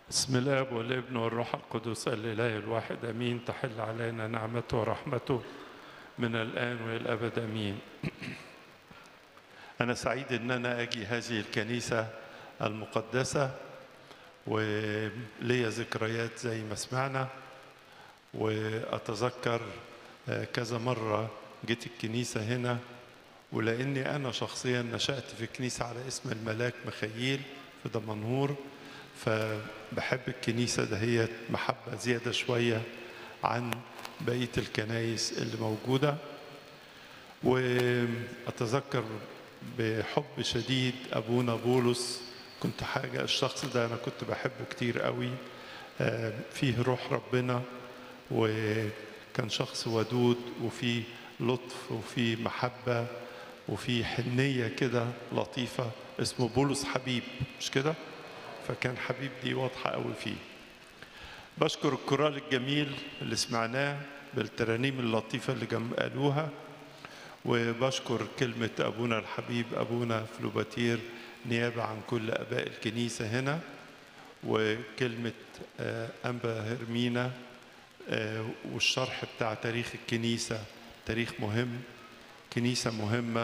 بسم الاب والابن والروح القدس الاله الواحد امين تحل علينا نعمته ورحمته من الان والى الابد امين انا سعيد ان انا اجي هذه الكنيسه المقدسه وليا ذكريات زي ما سمعنا واتذكر كذا مره جيت الكنيسه هنا ولاني انا شخصيا نشات في كنيسه على اسم الملاك مخيل في دمنهور فبحب الكنيسة دهيت محبة زيادة شوية عن بقية الكنايس اللي موجودة وأتذكر بحب شديد أبونا بولس كنت حاجة الشخص ده أنا كنت بحبه كتير قوي فيه روح ربنا وكان شخص ودود وفيه لطف وفيه محبة وفيه حنية كده لطيفة اسمه بولس حبيب مش كده؟ فكان حبيب دي واضحة قوي فيه بشكر الكورال الجميل اللي سمعناه بالترانيم اللطيفة اللي جم قالوها وبشكر كلمة أبونا الحبيب أبونا فلوباتير نيابة عن كل أباء الكنيسة هنا وكلمة أنبا هرمينا والشرح بتاع تاريخ الكنيسة تاريخ مهم كنيسة مهمة